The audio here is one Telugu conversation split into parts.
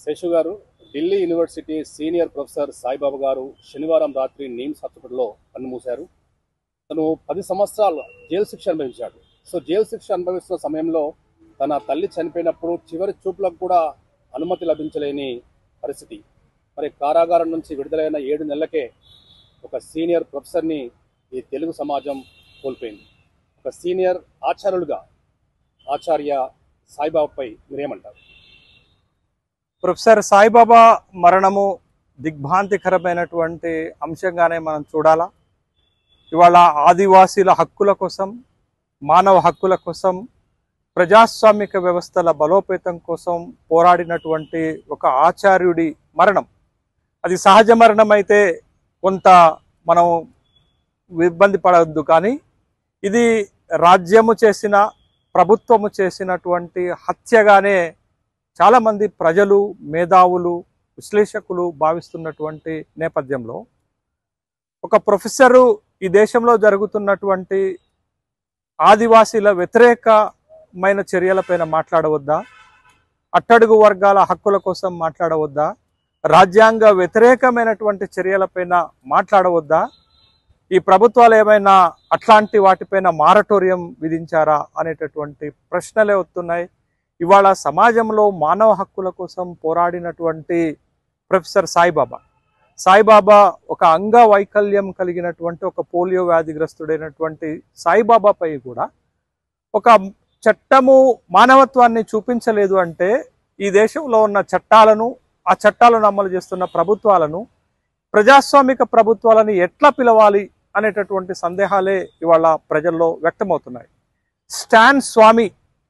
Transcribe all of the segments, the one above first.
Seshu garu Delhi university senior professor Saibaba garu శనివారం రాత్రి నీమ్స్ హాస్పిటల్లో కన్నుమూశారు తను పది సంవత్సరాలు జైలు శిక్ష అనుభవించాడు సో జైలు శిక్ష అనుభవిస్తున్న సమయంలో తన తల్లి చనిపోయినప్పుడు చివరి చూపులకు కూడా అనుమతి లభించలేని పరిస్థితి మరి కారాగారం నుంచి విడుదలైన ఏడు నెలలకే ఒక సీనియర్ ప్రొఫెసర్ని ఈ తెలుగు సమాజం కోల్పోయింది ఒక సీనియర్ ఆచార్యులుగా ఆచార్య సాయిబాబాపై మీరేమంటారు ప్రొఫెసర్ సాయిబాబా మరణము దిగ్భ్రాంతికరమైనటువంటి అంశంగానే మనం చూడాలా ఇవాళ ఆదివాసీల హక్కుల కోసం మానవ హక్కుల కోసం ప్రజాస్వామిక వ్యవస్థల బలోపేతం కోసం పోరాడినటువంటి ఒక ఆచార్యుడి మరణం అది సహజ మరణం అయితే కొంత మనం ఇబ్బంది పడవద్దు కానీ ఇది రాజ్యము చేసిన ప్రభుత్వము చేసినటువంటి హత్యగానే చాలామంది ప్రజలు మేధావులు విశ్లేషకులు భావిస్తున్నటువంటి నేపథ్యంలో ఒక ప్రొఫెసరు ఈ దేశంలో జరుగుతున్నటువంటి ఆదివాసీల వ్యతిరేకమైన చర్యలపైన మాట్లాడవద్దా అట్టడుగు వర్గాల హక్కుల కోసం మాట్లాడవద్దా రాజ్యాంగ వ్యతిరేకమైనటువంటి చర్యలపైన మాట్లాడవద్దా ఈ ప్రభుత్వాలు ఏమైనా అట్లాంటి వాటిపైన మారటోరియం విధించారా అనేటటువంటి ప్రశ్నలే వస్తున్నాయి ఇవాళ సమాజంలో మానవ హక్కుల కోసం పోరాడినటువంటి ప్రొఫెసర్ సాయిబాబా సాయిబాబా ఒక అంగవైకల్యం కలిగినటువంటి ఒక పోలియో వ్యాధిగ్రస్తుడైనటువంటి సాయిబాబాపై కూడా ఒక చట్టము మానవత్వాన్ని చూపించలేదు అంటే ఈ దేశంలో ఉన్న చట్టాలను ఆ చట్టాలను అమలు చేస్తున్న ప్రభుత్వాలను ప్రజాస్వామిక ప్రభుత్వాలను ఎట్లా పిలవాలి అనేటటువంటి సందేహాలే ఇవాళ ప్రజల్లో వ్యక్తమవుతున్నాయి స్టాన్ స్వామి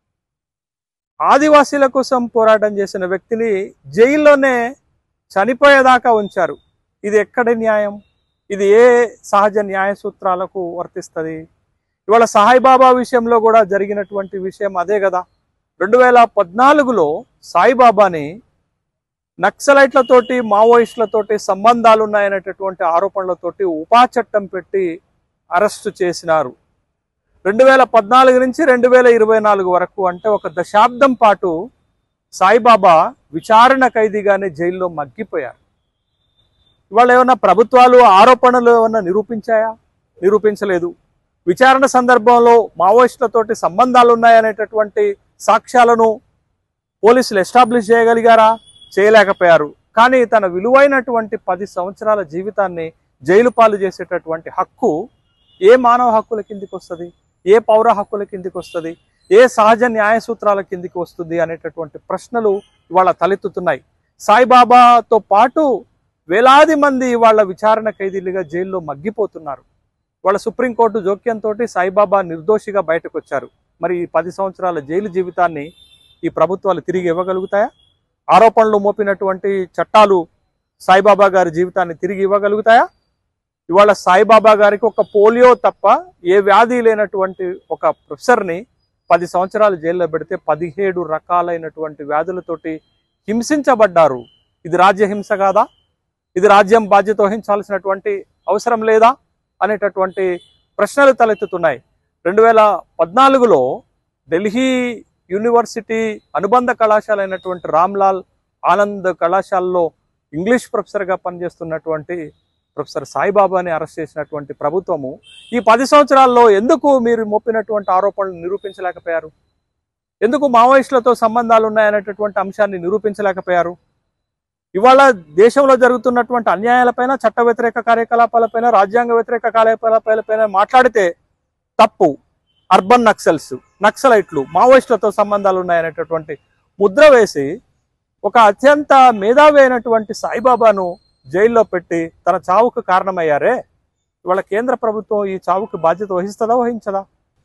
ఆదివాసీల కోసం పోరాటం చేసిన వ్యక్తిని జైల్లోనే చనిపోయేదాకా ఉంచారు ఇది ఎక్కడి న్యాయం ఇది ఏ సహజ న్యాయ సూత్రాలకు వర్తిస్తుంది ఇవాళ సాయిబాబా విషయంలో కూడా జరిగినటువంటి విషయం అదే కదా రెండు వేల పద్నాలుగులో సాయిబాబాని నక్సలైట్లతోటి మావోయిస్టులతోటి సంబంధాలు ఉన్నాయనేటటువంటి ఆరోపణలతోటి ఉపా చట్టం పెట్టి అరెస్టు చేసినారు రెండు వేల పద్నాలుగు నుంచి రెండు వేల ఇరవై నాలుగు వరకు అంటే ఒక దశాబ్దం పాటు సాయిబాబా విచారణ ఖైదీగానే జైల్లో మగ్గిపోయారు ఇవాళ ఏమన్నా ప్రభుత్వాలు ఆరోపణలు ఏమన్నా నిరూపించాయా నిరూపించలేదు విచారణ సందర్భంలో మావోయిస్టులతోటి సంబంధాలు ఉన్నాయనేటటువంటి సాక్ష్యాలను పోలీసులు ఎస్టాబ్లిష్ చేయగలిగారా చేయలేకపోయారు కానీ తన విలువైనటువంటి పది సంవత్సరాల జీవితాన్ని జైలు పాలు చేసేటటువంటి హక్కు ఏ మానవ హక్కుల కిందికి వస్తుంది ఏ పౌర హక్కుల కిందికి వస్తుంది ఏ సహజ న్యాయ సూత్రాల కిందికి వస్తుంది అనేటటువంటి ప్రశ్నలు ఇవాళ తలెత్తుతున్నాయి సాయిబాబాతో పాటు వేలాది మంది వాళ్ళ విచారణ ఖైదీలుగా జైల్లో మగ్గిపోతున్నారు వాళ్ళ సుప్రీంకోర్టు జోక్యంతో సాయిబాబా నిర్దోషిగా బయటకు వచ్చారు మరి ఈ పది సంవత్సరాల జైలు జీవితాన్ని ఈ ప్రభుత్వాలు తిరిగి ఇవ్వగలుగుతాయా ఆరోపణలు మోపినటువంటి చట్టాలు సాయిబాబా గారి జీవితాన్ని తిరిగి ఇవ్వగలుగుతాయా ఇవాళ సాయిబాబా గారికి ఒక పోలియో తప్ప ఏ వ్యాధి లేనటువంటి ఒక ప్రొఫెసర్ని పది సంవత్సరాలు జైల్లో పెడితే పదిహేడు రకాలైనటువంటి వ్యాధులతోటి హింసించబడ్డారు ఇది రాజ్యహింస కాదా ఇది రాజ్యం బాధ్యత వహించాల్సినటువంటి అవసరం లేదా అనేటటువంటి ప్రశ్నలు తలెత్తుతున్నాయి రెండు వేల పద్నాలుగులో ఢిల్లీ యూనివర్సిటీ అనుబంధ కళాశాల అయినటువంటి రామ్లాల్ ఆనంద్ కళాశాలలో ఇంగ్లీష్ ప్రొఫెసర్గా పనిచేస్తున్నటువంటి ప్రొఫెసర్ సాయిబాబాని అరెస్ట్ చేసినటువంటి ప్రభుత్వము ఈ పది సంవత్సరాల్లో ఎందుకు మీరు మోపినటువంటి ఆరోపణలు నిరూపించలేకపోయారు ఎందుకు మావోయిస్టులతో సంబంధాలు ఉన్నాయనేటటువంటి అంశాన్ని నిరూపించలేకపోయారు ఇవాళ దేశంలో జరుగుతున్నటువంటి అన్యాయాలపైన చట్ట వ్యతిరేక కార్యకలాపాలపైన రాజ్యాంగ వ్యతిరేక కార్యకలాపాలపైన మాట్లాడితే తప్పు అర్బన్ నక్సల్స్ నక్సలైట్లు మావోయిస్టులతో సంబంధాలు ఉన్నాయనేటటువంటి ముద్ర వేసి ఒక అత్యంత మేధావి అయినటువంటి సాయిబాబాను జైల్లో పెట్టి తన చావుకు కారణమయ్యారే ఇవాళ కేంద్ర ప్రభుత్వం ఈ చావుకు బాధ్యత వహిస్తుందా వహించదా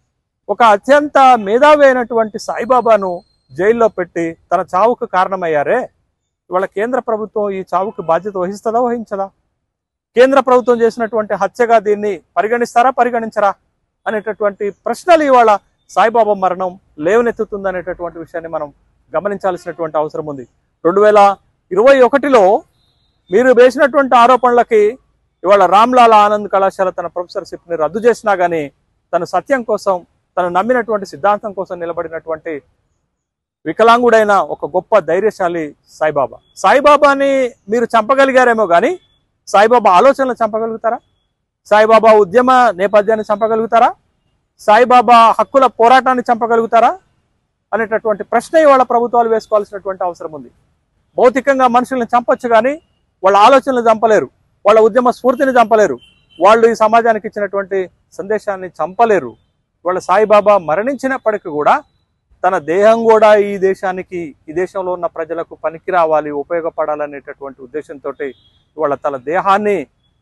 ఒక అత్యంత మేధావి అయినటువంటి సాయిబాబాను జైల్లో పెట్టి తన చావుకు కారణమయ్యారే ఇవాళ కేంద్ర ప్రభుత్వం ఈ చావుకు బాధ్యత వహిస్తుందా వహించదా కేంద్ర ప్రభుత్వం చేసినటువంటి హత్యగా దీన్ని పరిగణిస్తారా పరిగణించరా అనేటటువంటి ప్రశ్నలు ఇవాళ సాయిబాబా మరణం లేవనెత్తుతుంది అనేటటువంటి విషయాన్ని మనం గమనించాల్సినటువంటి అవసరం ఉంది రెండు వేల ఇరవై ఒకటిలో మీరు వేసినటువంటి ఆరోపణలకి ఇవాళ రామ్లాల్ ఆనంద్ కళాశాల తన ప్రొఫెసర్షిప్ని రద్దు చేసినా కానీ తను సత్యం కోసం తను నమ్మినటువంటి సిద్ధాంతం కోసం నిలబడినటువంటి వికలాంగుడైన ఒక గొప్ప ధైర్యశాలి సాయిబాబా సాయిబాబాని మీరు చంపగలిగారేమో కానీ సాయిబాబా ఆలోచనలు చంపగలుగుతారా సాయిబాబా ఉద్యమ నేపథ్యాన్ని చంపగలుగుతారా సాయిబాబా హక్కుల పోరాటాన్ని చంపగలుగుతారా అనేటటువంటి ప్రశ్న ఇవాళ ప్రభుత్వాలు వేసుకోవాల్సినటువంటి అవసరం ఉంది భౌతికంగా మనుషుల్ని చంపొచ్చు కానీ వాళ్ళ ఆలోచనలు చంపలేరు వాళ్ళ ఉద్యమ స్ఫూర్తిని చంపలేరు వాళ్ళు ఈ సమాజానికి ఇచ్చినటువంటి సందేశాన్ని చంపలేరు వాళ్ళ సాయిబాబా మరణించినప్పటికీ కూడా తన దేహం కూడా ఈ దేశానికి ఈ దేశంలో ఉన్న ప్రజలకు పనికి రావాలి ఉపయోగపడాలనేటటువంటి ఉద్దేశంతో వాళ్ళ తన దేహాన్ని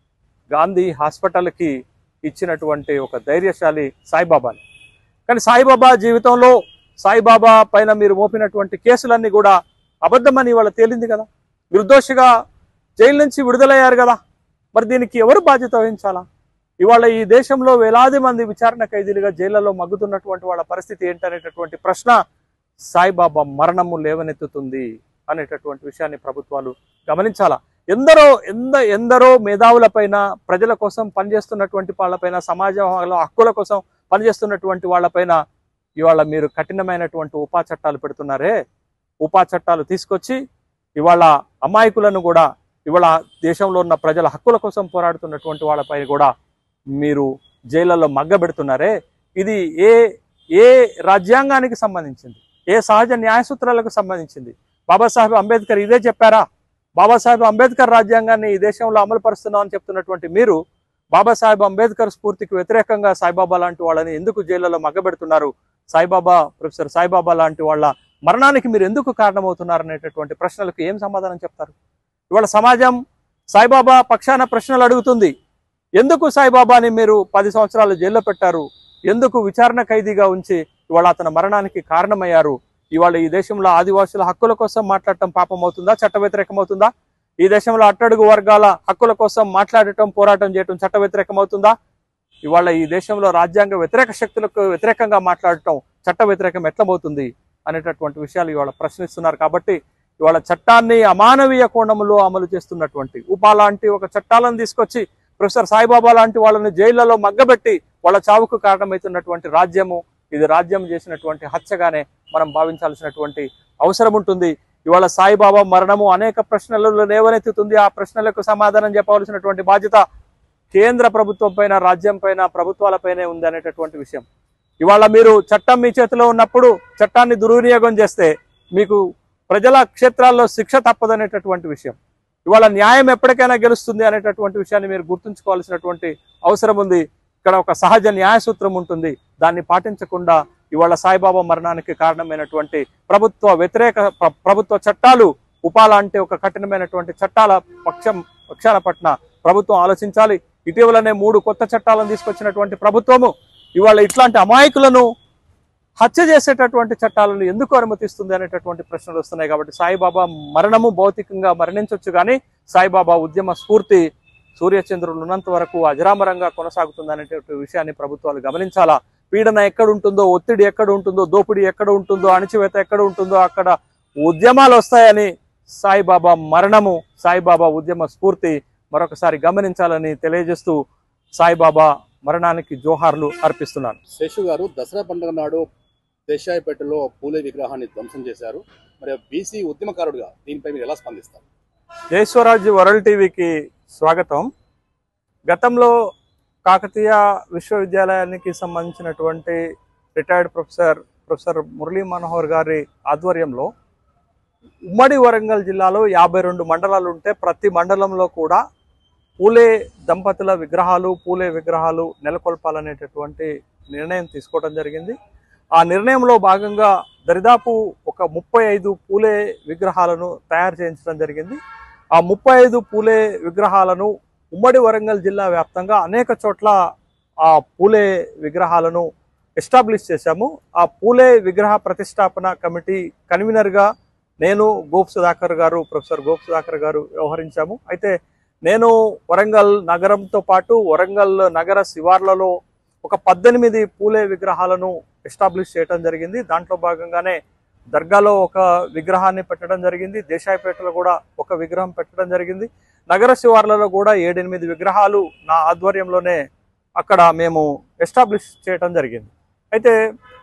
గాంధీ హాస్పిటల్కి ఇచ్చినటువంటి ఒక ధైర్యశాలి సాయిబాబాని కానీ సాయిబాబా జీవితంలో సాయిబాబా పైన మీరు మోపినటువంటి కేసులన్నీ కూడా అబద్ధమని ఇవాళ తేలింది కదా నిర్దోషిగా జైలు నుంచి విడుదలయ్యారు కదా మరి దీనికి ఎవరు బాధ్యత వహించాలా ఇవాళ ఈ దేశంలో వేలాది మంది విచారణ ఖైదీలుగా జైళ్లలో మగ్గుతున్నటువంటి వాళ్ళ పరిస్థితి ఏంటనేటటువంటి ప్రశ్న సాయిబాబా మరణము లేవనెత్తుతుంది అనేటటువంటి విషయాన్ని ప్రభుత్వాలు గమనించాలా ఎందరో ఎంద ఎందరో మేధావులపైన ప్రజల కోసం పనిచేస్తున్నటువంటి వాళ్ళపైన సమాజంలో హక్కుల కోసం పనిచేస్తున్నటువంటి వాళ్ళపైన ఇవాళ మీరు కఠినమైనటువంటి ఉపా చట్టాలు పెడుతున్నారే ఉపా చట్టాలు తీసుకొచ్చి ఇవాళ అమాయకులను కూడా ఇవాళ దేశంలో ఉన్న ప్రజల హక్కుల కోసం పోరాడుతున్నటువంటి వాళ్ళపై కూడా మీరు జైళ్ళలో మగ్గబెడుతున్నారే ఇది ఏ ఏ రాజ్యాంగానికి సంబంధించింది ఏ సహజ న్యాయ సూత్రాలకు సంబంధించింది బాబాసాహెబ్ అంబేద్కర్ ఇదే చెప్పారా బాబాసాహెబ్ అంబేద్కర్ రాజ్యాంగాన్ని ఈ దేశంలో అమలు పరుస్తున్నామని చెప్తున్నటువంటి మీరు బాబాసాహెబ్ అంబేద్కర్ స్ఫూర్తికి వ్యతిరేకంగా సాయిబాబా లాంటి వాళ్ళని ఎందుకు జైళ్లలో మగ్గబెడుతున్నారు సాయిబాబా ప్రొఫెసర్ సాయిబాబా లాంటి వాళ్ళ మరణానికి మీరు ఎందుకు కారణమవుతున్నారు అనేటటువంటి ప్రశ్నలకు ఏం సమాధానం చెప్తారు ఇవాళ సమాజం సాయిబాబా పక్షాన ప్రశ్నలు అడుగుతుంది ఎందుకు సాయిబాబాని మీరు పది సంవత్సరాలు జైల్లో పెట్టారు ఎందుకు విచారణ ఖైదీగా ఉంచి ఇవాళ అతని మరణానికి కారణమయ్యారు ఇవాళ ఈ దేశంలో ఆదివాసుల హక్కుల కోసం మాట్లాడటం పాపం అవుతుందా చట్ట వ్యతిరేకం అవుతుందా ఈ దేశంలో అట్టడుగు వర్గాల హక్కుల కోసం మాట్లాడటం పోరాటం చేయటం చట్ట వ్యతిరేకం అవుతుందా ఇవాళ ఈ దేశంలో రాజ్యాంగ వ్యతిరేక శక్తులకు వ్యతిరేకంగా మాట్లాడటం చట్ట వ్యతిరేకం ఎట్లబోతుంది అనేటటువంటి విషయాలు ఇవాళ ప్రశ్నిస్తున్నారు కాబట్టి ఇవాళ చట్టాన్ని అమానవీయ కోణంలో అమలు చేస్తున్నటువంటి ఉపా లాంటి ఒక చట్టాలను తీసుకొచ్చి ప్రొఫెసర్ సాయిబాబా లాంటి వాళ్ళని జైళ్లలో మగ్గబెట్టి వాళ్ళ చావుకు కారణమవుతున్నటువంటి రాజ్యము ఇది రాజ్యం చేసినటువంటి హత్యగానే మనం భావించాల్సినటువంటి అవసరం ఉంటుంది ఇవాళ సాయిబాబా మరణము అనేక ప్రశ్నలలో లేవనెత్తుతుంది ఆ ప్రశ్నలకు సమాధానం చెప్పవలసినటువంటి బాధ్యత కేంద్ర ప్రభుత్వం పైన రాజ్యం పైన ప్రభుత్వాలపైనే ఉంది అనేటటువంటి విషయం ఇవాళ మీరు చట్టం మీ చేతిలో ఉన్నప్పుడు చట్టాన్ని దుర్వినియోగం చేస్తే మీకు ప్రజల క్షేత్రాల్లో శిక్ష తప్పదనేటటువంటి విషయం ఇవాళ న్యాయం ఎప్పటికైనా గెలుస్తుంది అనేటటువంటి విషయాన్ని మీరు గుర్తుంచుకోవాల్సినటువంటి అవసరం ఉంది ఇక్కడ ఒక సహజ న్యాయ సూత్రం ఉంటుంది దాన్ని పాటించకుండా ఇవాళ సాయిబాబా మరణానికి కారణమైనటువంటి ప్రభుత్వ వ్యతిరేక ప్ర- ప్రభుత్వ చట్టాలు ఉపాల అంటే ఒక కఠినమైనటువంటి చట్టాల పక్షం పక్షాల పట్ల ప్రభుత్వం ఆలోచించాలి ఇటీవలనే మూడు కొత్త చట్టాలను తీసుకొచ్చినటువంటి ప్రభుత్వము ఇవాళ ఇట్లాంటి అమాయకులను హత్య చేసేటటువంటి చట్టాలను ఎందుకు అనుమతిస్తుంది అనేటటువంటి ప్రశ్నలు వస్తున్నాయి కాబట్టి సాయిబాబా మరణము భౌతికంగా మరణించవచ్చు కానీ సాయిబాబా ఉద్యమ స్ఫూర్తి సూర్యచంద్రులు ఉన్నంత వరకు అజరామరంగా కొనసాగుతుంది అనేటువంటి విషయాన్ని ప్రభుత్వాలు గమనించాలా పీడన ఎక్కడ ఉంటుందో ఒత్తిడి ఎక్కడ ఉంటుందో దోపిడీ ఎక్కడ ఉంటుందో అణచివేత ఎక్కడ ఉంటుందో అక్కడ ఉద్యమాలు వస్తాయని సాయిబాబా మరణము సాయిబాబా ఉద్యమ స్ఫూర్తి మరొకసారి గమనించాలని తెలియజేస్తూ సాయిబాబా మరణానికి జోహార్లు అర్పిస్తున్నాను శేషు గారు దసరా పండుగ నాడు దేశాయిపేటలో పూలే విగ్రహాన్ని ధ్వంసం చేశారు మరి బీసీ ఉద్యమకారుడుగా దీనిపై మీరు ఎలా స్పందిస్తారు జయస్వరాజ్ వరల్డ్ టీవీకి స్వాగతం గతంలో కాకతీయ విశ్వవిద్యాలయానికి సంబంధించినటువంటి retired professor professor Murali Manohar గారి ఆధ్వర్యంలో ఉమ్మడి వరంగల్ జిల్లాలో యాభై రెండు మండలాలు ఉంటే ప్రతి మండలంలో కూడా పూలే దంపతుల విగ్రహాలు పూలే విగ్రహాలు నెలకొల్పాలనేటటువంటి నిర్ణయం తీసుకోవడం జరిగింది ఆ నిర్ణయంలో భాగంగా దరిదాపు ఒక ముప్పై ఐదు పూలే విగ్రహాలను తయారు చేయించడం జరిగింది ఆ ముప్పై ఐదు పూలే విగ్రహాలను ఉమ్మడి వరంగల్ జిల్లా వ్యాప్తంగా అనేక చోట్ల ఆ పూలే విగ్రహాలను ఎస్టాబ్లిష్ చేశాము ఆ పూలే విగ్రహ ప్రతిష్టాపన కమిటీ కన్వీనర్గా నేను గోప్ సుధాకర్ గారు ప్రొఫెసర్ గోప్ సుధాకర్ గారు వ్యవహరించాము అయితే నేను వరంగల్ నగరంతో పాటు వరంగల్ నగర శివార్లలో ఒక పద్దెనిమిది పూలే విగ్రహాలను ఎస్టాబ్లిష్ చేయడం జరిగింది దాంట్లో భాగంగానే దర్గాలో ఒక విగ్రహాన్ని పెట్టడం జరిగింది దేశాయిపేటలో కూడా ఒక విగ్రహం పెట్టడం జరిగింది నగర శివార్లలో కూడా ఏడెనిమిది విగ్రహాలు నా ఆధ్వర్యంలోనే అక్కడ మేము ఎస్టాబ్లిష్ చేయడం జరిగింది అయితే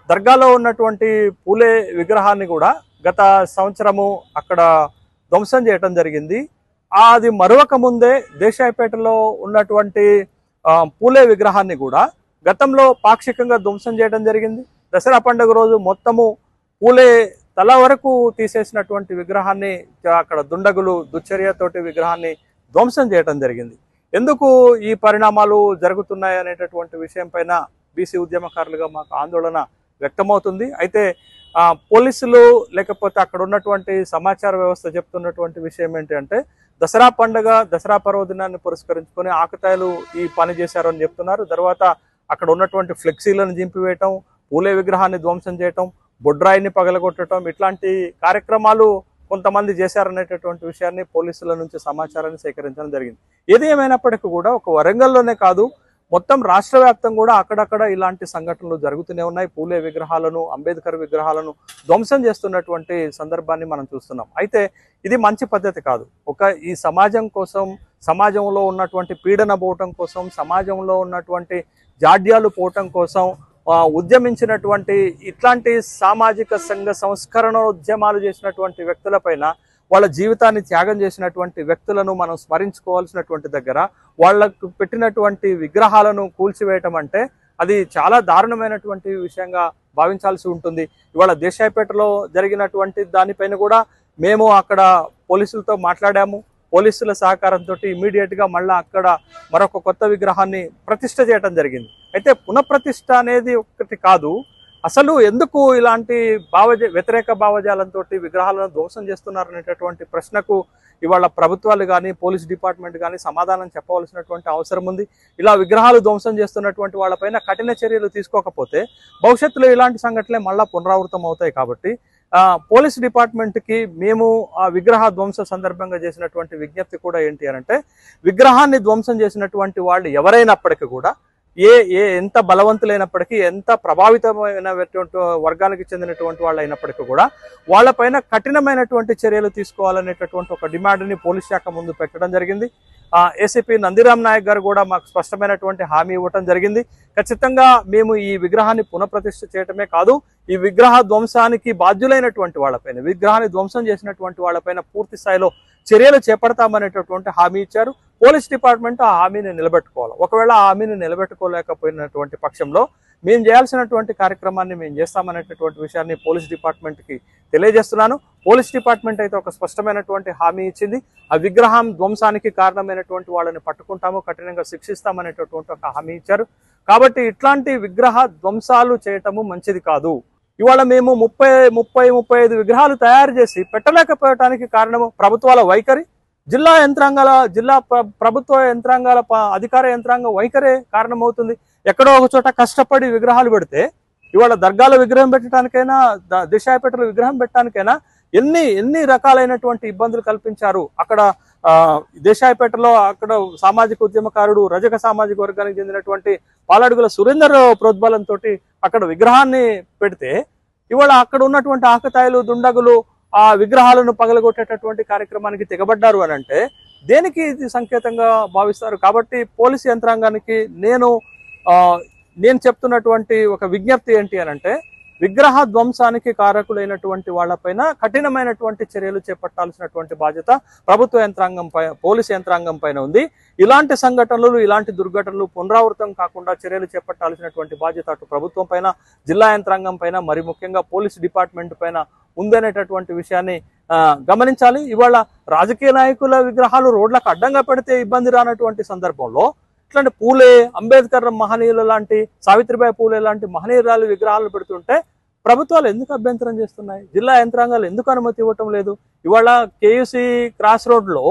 దర్గాలో ఉన్నటువంటి పూలే విగ్రహాన్ని కూడా గత సంవత్సరము అక్కడ ధ్వంసం చేయటం జరిగింది ఆ అది మరొక ముందే దేశాయపేటలో ఉన్నటువంటి ఆ, పూలే విగ్రహాన్ని కూడా గతంలో పాక్షికంగా ధ్వంసం చేయడం జరిగింది దసరా పండుగ రోజు మొత్తము పూలే తల వరకు తీసేసినటువంటి విగ్రహాన్ని అక్కడ దుండగులు దుశ్చర్యతోటి విగ్రహాన్ని ధ్వంసం చేయడం జరిగింది ఎందుకు ఈ పరిణామాలు జరుగుతున్నాయి అనేటటువంటి విషయం పైన బీసీ ఉద్యమకారులుగా మాకు ఆందోళన వ్యక్తమవుతుంది అయితే ఆ, పోలీసులు లేకపోతే అక్కడ ఉన్నటువంటి సమాచార వ్యవస్థ చెప్తున్నటువంటి విషయం ఏంటంటే దసరా పండుగ దసరా పర్వదినాన్ని పురస్కరించుకొని ఆకతాయిలు ఈ పని చేశారు అని చెప్తున్నారు తర్వాత అక్కడ ఉన్నటువంటి ఫ్లెక్సీలను జింపివేయటం పూలే విగ్రహాన్ని ధ్వంసం చేయటం బొడ్రాయిని పగలగొట్టడం ఇట్లాంటి కార్యక్రమాలు కొంతమంది చేశారనేటటువంటి విషయాన్ని పోలీసుల నుంచి సమాచారాన్ని సేకరించడం జరిగింది ఏది ఏమైనప్పటికీ కూడా ఒక వరంగల్లోనే కాదు మొత్తం రాష్ట్ర వ్యాప్తం కూడా అక్కడక్కడ ఇలాంటి సంఘటనలు జరుగుతూనే ఉన్నాయి పూలే విగ్రహాలను అంబేద్కర్ విగ్రహాలను ధ్వంసం చేస్తున్నటువంటి సందర్భాన్ని మనం చూస్తున్నాం అయితే ఇది మంచి పద్ధతి కాదు ఒక ఈ సమాజం కోసం సమాజంలో ఉన్నటువంటి పీడన పోవటం కోసం సమాజంలో ఉన్నటువంటి జాడ్యాలు పోవటం కోసం ఆ, ఉద్యమించినటువంటి ఇట్లాంటి సామాజిక సంఘ సంస్కరణ ఉద్యమాలు చేసినటువంటి వ్యక్తులపైన వాళ్ళ జీవితాన్ని త్యాగం చేసినటువంటి వ్యక్తులను మనం స్మరించుకోవాల్సినటువంటి దగ్గర వాళ్ళకు పెట్టినటువంటి విగ్రహాలను కూల్చివేయటం అంటే అది చాలా దారుణమైనటువంటి విషయంగా భావించాల్సి ఉంటుంది ఇవాళ దేశాయపేటలో జరిగినటువంటి దానిపైన కూడా మేము అక్కడ పోలీసులతో మాట్లాడాము పోలీసుల సహకారంతో ఇమీడియట్ గా మళ్ళా అక్కడ మరొక కొత్త విగ్రహాన్ని ప్రతిష్ట చేయడం జరిగింది అయితే పునఃప్రతిష్ఠ అనేది ఒకటి కాదు అసలు ఎందుకు ఇలాంటి భావజ వ్యతిరేక భావజాలంతో విగ్రహాలను ధ్వంసం చేస్తున్నారు అనేటటువంటి ప్రశ్నకు ఇవాళ ప్రభుత్వాలు కానీ పోలీస్ డిపార్ట్మెంట్ కానీ సమాధానం చెప్పవలసినటువంటి అవసరం ఉంది ఇలా విగ్రహాలు ధ్వంసం చేస్తున్నటువంటి వాళ్ళపైన కఠిన చర్యలు తీసుకోకపోతే భవిష్యత్తులో ఇలాంటి సంఘటనలే మళ్ళా పునరావృతం అవుతాయి కాబట్టి ఆ, పోలీస్ డిపార్ట్మెంట్ కి మేము ఆ విగ్రహ ధ్వంస సందర్భంగా చేసినటువంటి విజ్ఞప్తి కూడా ఏంటి అని అంటే విగ్రహాన్ని చేసినటువంటి వాళ్ళు ఎవరైనప్పటికీ కూడా ఏ ఏ ఎంత బలవంతులైనప్పటికీ ఎంత ప్రభావితమైనటువంటి వర్గానికి చెందినటువంటి వాళ్ళు అయినప్పటికీ కూడా వాళ్ళపైన కఠినమైనటువంటి చర్యలు తీసుకోవాలనేటటువంటి ఒక డిమాండ్ని పోలీస్ శాఖ ముందు పెట్టడం జరిగింది ఆ ఏసీపీ నందిరామ్ నాయక్ గారు కూడా మాకు స్పష్టమైనటువంటి హామీ ఇవ్వటం జరిగింది ఖచ్చితంగా మేము ఈ విగ్రహాన్ని పునఃప్రతిష్ఠ చేయటమే కాదు ఈ విగ్రహ ధ్వంసానికి బాధ్యులైనటువంటి వాళ్ళపైన విగ్రహాన్ని ధ్వంసం చేసినటువంటి వాళ్ళపైన పూర్తి స్థాయిలో చర్యలు చేపడతామనేటటువంటి హామీ ఇచ్చారు పోలీస్ డిపార్ట్మెంట్ ఆ హామీని నిలబెట్టుకోవాలి ఒకవేళ ఆ హామీని నిలబెట్టుకోలేకపోయినటువంటి పక్షంలో మేము చేయాల్సినటువంటి కార్యక్రమాన్ని మేము చేస్తామనేటటువంటి విషయాన్ని పోలీస్ డిపార్ట్మెంట్ కి తెలియజేస్తున్నాను పోలీస్ డిపార్ట్మెంట్ అయితే ఒక స్పష్టమైనటువంటి హామీ ఇచ్చింది ఆ విగ్రహం ధ్వంసానికి కారణమైనటువంటి వాళ్ళని పట్టుకుంటాము కఠినంగా శిక్షిస్తామనేటటువంటి ఒక హామీ ఇచ్చారు కాబట్టి ఇట్లాంటి విగ్రహ ధ్వంసాలు చేయటము మంచిది కాదు ఇవాళ మేము ముప్పై ముప్పై ముప్పై ఐదు విగ్రహాలు తయారు చేసి పెట్టలేకపోవటానికి కారణము ప్రభుత్వాల వైఖరి జిల్లా యంత్రాంగాల జిల్లా ప్ర- ప్రభుత్వ యంత్రాంగాల ప- అధికార యంత్రాంగం వైఖరే కారణమవుతుంది ఎక్కడో ఒక చోట కష్టపడి విగ్రహాలు పెడితే ఇవాళ దర్గాల విగ్రహం పెట్టడానికైనా ద- దిశాపేటలో విగ్రహం పెట్టడానికైనా ఎన్ని ఎన్ని రకాలైనటువంటి ఇబ్బందులు కల్పించారు అక్కడ ఆ, దేశాయపేటలో అక్కడ సామాజిక ఉద్యమకారుడు రజక సామాజిక వర్గానికి చెందినటువంటి పాలడుగుల సురేందర్ ప్రోద్బలంతో అక్కడ విగ్రహాన్ని పెడితే ఇవాళ అక్కడ ఉన్నటువంటి ఆకతాయిలు దుండగులు ఆ విగ్రహాలను పగలగొట్టేటటువంటి కార్యక్రమానికి తెగబడ్డారు అని అంటే దేనికి ఇది సంకేతంగా భావిస్తారు కాబట్టి పోలీసు యంత్రాంగానికి నేను ఆ, నేను చెప్తున్నటువంటి ఒక విజ్ఞప్తి ఏంటి అని అంటే విగ్రహ ధ్వంసానికి కారకులైనటువంటి వాళ్ళపైన కఠినమైనటువంటి చర్యలు చేపట్టాల్సినటువంటి బాధ్యత ప్రభుత్వ యంత్రాంగం పై పోలీసు యంత్రాంగం పైన ఉంది ఇలాంటి సంఘటనలు ఇలాంటి దుర్ఘటనలు పునరావృతం కాకుండా చర్యలు చేపట్టాల్సినటువంటి బాధ్యత అటు ప్రభుత్వం పైన జిల్లా యంత్రాంగం పైన మరి ముఖ్యంగా పోలీస్ డిపార్ట్మెంట్ పైన ఉందనేటటువంటి విషయాన్ని ఆ, గమనించాలి ఇవాళ రాజకీయ నాయకుల విగ్రహాలు రోడ్లకు అడ్డంగా పెడితే ఇబ్బంది రానటువంటి సందర్భంలో ఇట్లాంటి పూలే అంబేద్కర్ మహనీయుల లాంటి సావిత్రిబాయి పూలే లాంటి మహనీయురాలు విగ్రహాలు పెడుతుంటే ప్రభుత్వాలు ఎందుకు అభ్యంతరం చేస్తున్నాయి జిల్లా యంత్రాంగాలు ఎందుకు అనుమతి ఇవ్వటం లేదు ఇవాళ కేయూసి క్రాస్ రోడ్ లో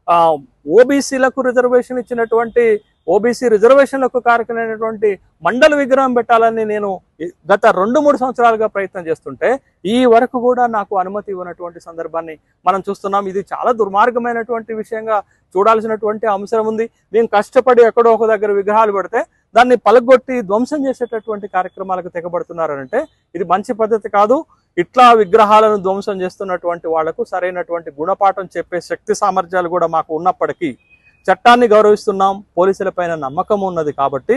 ఓబీసీలకు రిజర్వేషన్ ఇచ్చినటువంటి ఓబీసీ రిజర్వేషన్లకు కారకమైనటువంటి మండల విగ్రహం పెట్టాలని నేను ఈ- గత రెండు మూడు సంవత్సరాలుగా ప్రయత్నం చేస్తుంటే ఈ వరకు కూడా నాకు అనుమతి ఇవ్వనటువంటి సందర్భాన్ని మనం చూస్తున్నాం ఇది చాలా దుర్మార్గమైనటువంటి విషయంగా చూడాల్సినటువంటి అవసరం ఉంది మేము కష్టపడి ఎక్కడో ఒక దగ్గర విగ్రహాలు పెడితే దాన్ని పలగొట్టి ధ్వంసం చేసేటటువంటి కార్యక్రమాలకు తెగబడుతున్నారంటే ఇది మంచి పద్ధతి కాదు ఇట్లా విగ్రహాలను ధ్వంసం చేస్తున్నటువంటి వాళ్లకు సరైనటువంటి గుణపాఠం చెప్పే శక్తి సామర్థ్యాలు కూడా మాకు ఉన్నప్పటికీ చట్టాన్ని గౌరవిస్తున్నాం పోలీసుల పైన నమ్మకం ఉన్నది కాబట్టి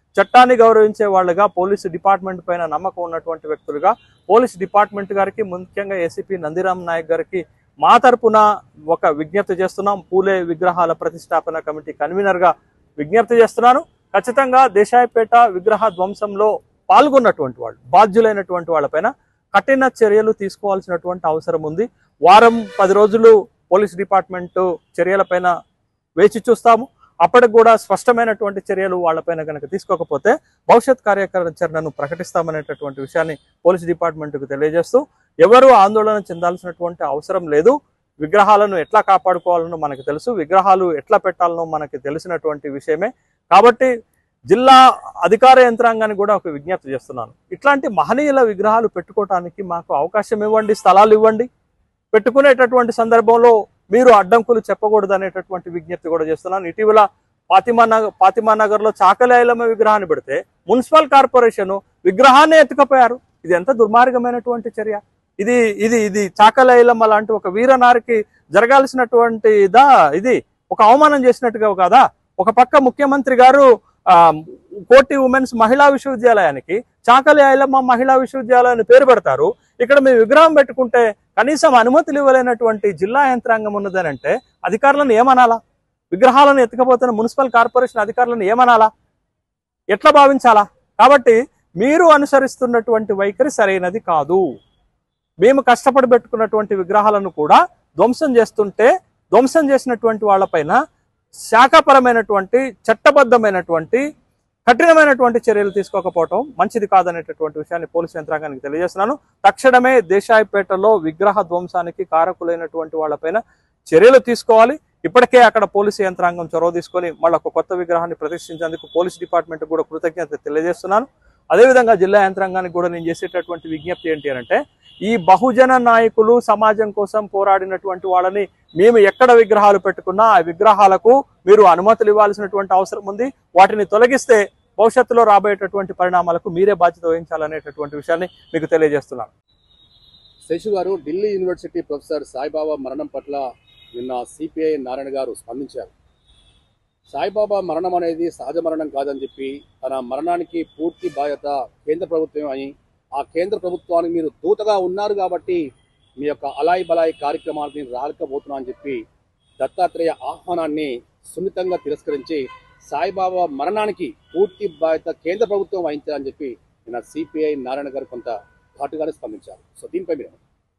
చట్టాన్ని గౌరవించే వాళ్ళుగా పోలీసు డిపార్ట్మెంట్ పైన నమ్మకం ఉన్నటువంటి వ్యక్తులుగా పోలీస్ డిపార్ట్మెంట్ గారికి ముఖ్యంగా ఏసీపీ నందిరామ్ నాయక్ గారికి మా తరపున ఒక విజ్ఞప్తి చేస్తున్నాం పూలే విగ్రహాల ప్రతిష్టాపన కమిటీ కన్వీనర్ గా విజ్ఞప్తి చేస్తున్నాను ఖచ్చితంగా దేశాయపేట విగ్రహ ధ్వంసంలో పాల్గొన్నటువంటి వాళ్ళు బాధ్యులైనటువంటి వాళ్ళపైన కఠిన చర్యలు తీసుకోవాల్సినటువంటి అవసరం ఉంది వారం పది రోజులు పోలీస్ డిపార్ట్మెంట్ చర్యలపైన వేచి చూస్తాము అప్పటికి కూడా స్పష్టమైనటువంటి చర్యలు వాళ్ళపైన కనుక తీసుకోకపోతే భవిష్యత్ కార్యాచరణను ప్రకటిస్తామనేటటువంటి విషయాన్ని పోలీస్ డిపార్ట్మెంట్కు తెలియజేస్తూ ఎవరు ఆందోళన చెందాల్సినటువంటి అవసరం లేదు విగ్రహాలను ఎట్లా కాపాడుకోవాలనో మనకు తెలుసు విగ్రహాలు ఎట్లా పెట్టాలనో మనకి తెలిసినటువంటి విషయమే కాబట్టి జిల్లా అధికార యంత్రాంగాన్ని కూడా ఒక విజ్ఞప్తి చేస్తున్నాను ఇట్లాంటి మహనీయుల విగ్రహాలు పెట్టుకోవటానికి మాకు అవకాశం ఇవ్వండి స్థలాలు ఇవ్వండి పెట్టుకునేటటువంటి సందర్భంలో మీరు అడ్డంకులు చెప్పకూడదు అనేటటువంటి విజ్ఞప్తి కూడా చేస్తున్నాను ఇటీవల ఫాతిమా నగర్ ఫాతిమా నగర్ లో చాకలి ఐలమ్మ విగ్రహాన్ని పెడితే మున్సిపల్ కార్పొరేషన్ విగ్రహాన్ని ఎత్తుకపోయారు ఇది ఎంత దుర్మార్గమైనటువంటి చర్య ఇది ఇది ఇది చాకలి ఐలమ్మ లాంటి ఒక వీరనారికి జరగాల్సినటువంటి ఇదా ఇది ఒక అవమానం చేసినట్టుగా కాదా ఒక పక్క ముఖ్యమంత్రి గారు ఆ, కోటి ఉమెన్స్ మహిళా విశ్వవిద్యాలయానికి చాకలి ఐలమ్మ మహిళా విశ్వవిద్యాలయాన్ని పేరు పెడతారు ఇక్కడ మీ విగ్రహం పెట్టుకుంటే కనీసం అనుమతులు ఇవ్వలేనటువంటి జిల్లా యంత్రాంగం ఉన్నదని అంటే అధికారులను ఏమనాలా విగ్రహాలను ఎత్తుకపోతున్న మున్సిపల్ కార్పొరేషన్ అధికారులను ఏమనాలా ఎట్లా భావించాలా కాబట్టి మీరు అనుసరిస్తున్నటువంటి వైఖరి సరైనది కాదు మేము కష్టపడి పెట్టుకున్నటువంటి విగ్రహాలను కూడా ధ్వంసం చేస్తుంటే ధ్వంసం చేసినటువంటి వాళ్ళపైన శాఖపరమైనటువంటి చట్టబద్ధమైనటువంటి కఠినమైనటువంటి చర్యలు తీసుకోకపోవటం మంచిది కాదనేటటువంటి విషయాన్ని పోలీసు యంత్రాంగానికి తెలియజేస్తున్నాను తక్షణమే దేశాయిపేటలో విగ్రహ ధ్వంసానికి కారకులైనటువంటి వాళ్ళపైన చర్యలు తీసుకోవాలి ఇప్పటికే అక్కడ పోలీసు యంత్రాంగం చొరవ తీసుకొని మళ్ళీ ఒక కొత్త విగ్రహాన్ని ప్రతిష్ఠించేందుకు పోలీస్ డిపార్ట్మెంట్ కూడా కృతజ్ఞత తెలియజేస్తున్నాను అదేవిధంగా జిల్లా యంత్రాంగానికి కూడా నేను చేసేటటువంటి విజ్ఞప్తి ఏంటి అంటే ఈ బహుజన నాయకులు సమాజం కోసం పోరాడినటువంటి వాళ్ళని మేము ఎక్కడ విగ్రహాలు పెట్టుకున్నా ఆ విగ్రహాలకు మీరు అనుమతులు ఇవ్వాల్సినటువంటి అవసరం ఉంది వాటిని తొలగిస్తే భవిష్యత్తులో రాబోయేటటువంటి పరిణామాలకు మీరే బాధ్యత వహించాలనేటటువంటి విషయాన్ని మీకు తెలియజేస్తున్నాను శేషు గారు ఢిల్లీ యూనివర్సిటీ ప్రొఫెసర్ సాయిబాబా మరణం పట్ల నిన్న సిపిఐ నారాయణ గారు స్పందించారు సాయిబాబా మరణం అనేది సహజ మరణం కాదని చెప్పి తన మరణానికి పూర్తి బాధ్యత కేంద్ర ప్రభుత్వం అని ఆ కేంద్ర ప్రభుత్వానికి మీరు దూతగా ఉన్నారు కాబట్టి మీ యొక్క అలాయి బలాయి కార్యక్రమాన్ని రాలేకపోతున్నా అని చెప్పి దత్తాత్రేయ ఆహ్వానాన్ని సున్నితంగా తిరస్కరించి సాయిబాబా మరణానికి పూర్తి బాధ్యత కేంద్ర ప్రభుత్వం వహించాలని చెప్పి నిన్న సిపిఐ నారాయణ గారు కొంత ఘాటుగానే స్పందించారు సో దీనిపై మీరు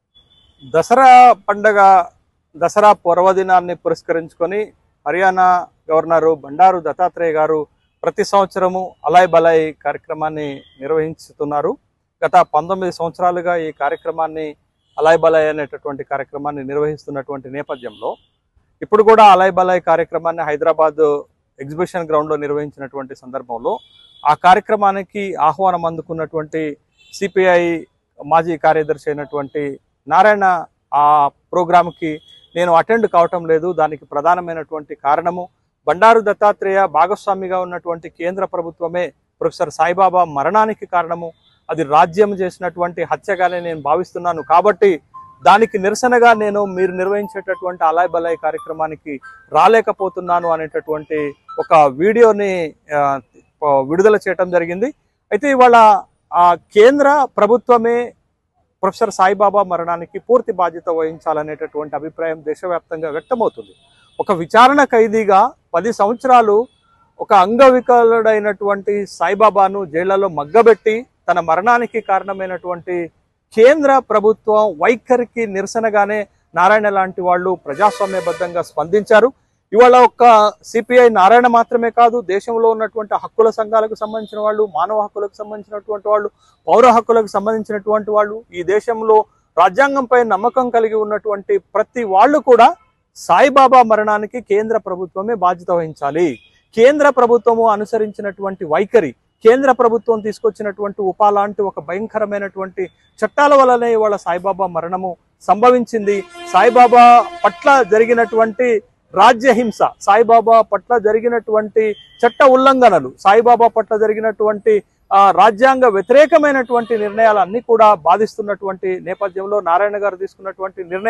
దసరా పండగ దసరా పర్వదినాన్ని పురస్కరించుకొని హర్యానా గవర్నరు బండారు దత్తాత్రేయ గారు ప్రతి సంవత్సరము అలాయ్ బలాయ్ కార్యక్రమాన్ని నిర్వహిస్తున్నారు గత పంతొమ్మిది సంవత్సరాలుగా ఈ కార్యక్రమాన్ని అలాయ్ బలాయ్ అనేటటువంటి కార్యక్రమాన్ని నిర్వహిస్తున్నటువంటి నేపథ్యంలో ఇప్పుడు కూడా అలాయ్ బలాయ్ కార్యక్రమాన్ని హైదరాబాద్ ఎగ్జిబిషన్ గ్రౌండ్లో నిర్వహించినటువంటి సందర్భంలో ఆ కార్యక్రమానికి ఆహ్వానం అందుకున్నటువంటి సిపిఐ మాజీ కార్యదర్శి అయినటువంటి నారాయణ ఆ ప్రోగ్రామ్కి నేను అటెండ్ కావటం లేదు దానికి ప్రధానమైనటువంటి కారణము బండారు దత్తాత్రేయ భాగస్వామిగా ఉన్నటువంటి కేంద్ర ప్రభుత్వమే ప్రొఫెసర్ సాయిబాబా మరణానికి కారణము అది రాజ్యం చేసినటువంటి హత్యగానే నేను భావిస్తున్నాను కాబట్టి దానికి నిరసనగా నేను మీరు నిర్వహించేటటువంటి అలాయ్ బలాయ్ కార్యక్రమానికి రాలేకపోతున్నాను అనేటటువంటి ఒక వీడియోని ఆ, విడుదల చేయటం జరిగింది అయితే ఇవాళ ఆ కేంద్ర ప్రభుత్వమే ప్రొఫెసర్ సాయిబాబా మరణానికి పూర్తి బాధ్యత వహించాలనేటటువంటి అభిప్రాయం దేశవ్యాప్తంగా వ్యక్తమవుతుంది ఒక విచారణ ఖైదీగా పది సంవత్సరాలు ఒక అంగవికలుడైనటువంటి సాయిబాబాను జైళ్లలో మగ్గబెట్టి తన మరణానికి కారణమైనటువంటి కేంద్ర ప్రభుత్వం వైఖరికి నిరసనగానే నారాయణ లాంటి వాళ్ళు ప్రజాస్వామ్యబద్ధంగా స్పందించారు ఇవాళ ఒక్క సిపిఐ నారాయణ మాత్రమే కాదు దేశంలో ఉన్నటువంటి హక్కుల సంఘాలకు సంబంధించిన వాళ్ళు మానవ హక్కులకు సంబంధించినటువంటి వాళ్ళు పౌర హక్కులకు సంబంధించినటువంటి వాళ్ళు ఈ దేశంలో రాజ్యాంగంపై నమ్మకం కలిగి ఉన్నటువంటి ప్రతి వాళ్ళు కూడా సాయిబాబా మరణానికి కేంద్ర ప్రభుత్వమే బాధ్యత వహించాలి కేంద్ర ప్రభుత్వము అనుసరించినటువంటి వైఖరి కేంద్ర ప్రభుత్వం తీసుకొచ్చినటువంటి ఉపా లాంటి ఒక భయంకరమైనటువంటి చట్టాల వల్లనే ఇవాళ సాయిబాబా మరణము సంభవించింది సాయిబాబా పట్ల జరిగినటువంటి రాజ్యహింస సాయిబాబా పట్ల జరిగినటువంటి చట్ట ఉల్లంఘనలు సాయిబాబా పట్ల జరిగినటువంటి ఆ, రాజ్యాంగ వ్యతిరేకమైనటువంటి నిర్ణయాలన్నీ కూడా బాధిస్తున్నటువంటి నేపథ్యంలో నారాయణ గారు తీసుకున్నటువంటి నిర్ణయం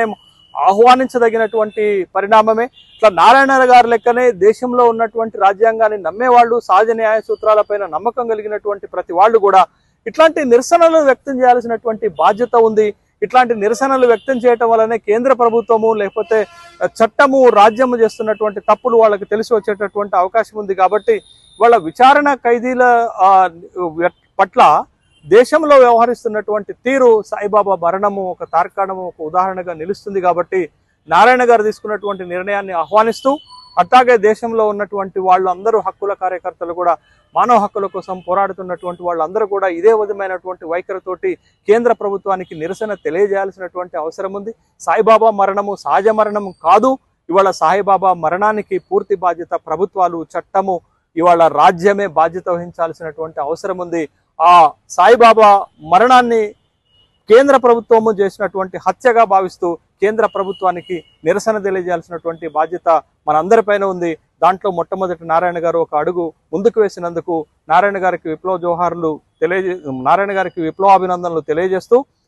ఆహ్వానించదగినటువంటి పరిణామమే ఇట్లా నారాయణ గారి లెక్కనే దేశంలో ఉన్నటువంటి రాజ్యాంగాన్ని నమ్మేవాళ్ళు సహజ న్యాయ సూత్రాలపైన నమ్మకం కలిగినటువంటి ప్రతి వాళ్ళు కూడా ఇట్లాంటి నిరసనలు వ్యక్తం చేయాల్సినటువంటి బాధ్యత ఉంది ఇట్లాంటి నిరసనలు వ్యక్తం చేయటం వల్లనే కేంద్ర ప్రభుత్వము లేకపోతే చట్టము రాజ్యము చేస్తున్నటువంటి తప్పులు వాళ్ళకి తెలిసి వచ్చేటటువంటి అవకాశం ఉంది కాబట్టి వాళ్ళ విచారణ ఖైదీల ఆ, పట్ల దేశంలో వ్యవహరిస్తున్నటువంటి తీరు సాయిబాబా మరణము ఒక తార్కాణము ఒక ఉదాహరణగా నిలుస్తుంది కాబట్టి నారాయణ గారు తీసుకున్నటువంటి నిర్ణయాన్ని ఆహ్వానిస్తూ అట్లాగే దేశంలో ఉన్నటువంటి వాళ్ళందరూ హక్కుల కార్యకర్తలు కూడా మానవ హక్కుల కోసం పోరాడుతున్నటువంటి వాళ్ళందరూ కూడా ఇదే విధమైనటువంటి వైఖరితోటి కేంద్ర ప్రభుత్వానికి నిరసన తెలియజేయాల్సినటువంటి అవసరం ఉంది సాయిబాబా మరణము సహజ మరణము కాదు ఇవాళ సాయిబాబా మరణానికి పూర్తి బాధ్యత ప్రభుత్వాలు చట్టము ఇవాళ రాజ్యమే బాధ్యత వహించాల్సినటువంటి అవసరం ఉంది ఆ సాయిబాబా మరణాన్ని కేంద్ర ప్రభుత్వము చేసినటువంటి హత్యగా భావిస్తూ కేంద్ర ప్రభుత్వానికి నిరసన తెలియజేయాల్సినటువంటి బాధ్యత మనందరిపైన ఉంది దాంట్లో మొట్టమొదటి నారాయణ గారు ఒక అడుగు ముందుకు వేసినందుకు నారాయణ గారికి విప్లవ జోహార్లు తెలియజే నారాయణ గారికి విప్లవాభినందనలు తెలియజేస్తూ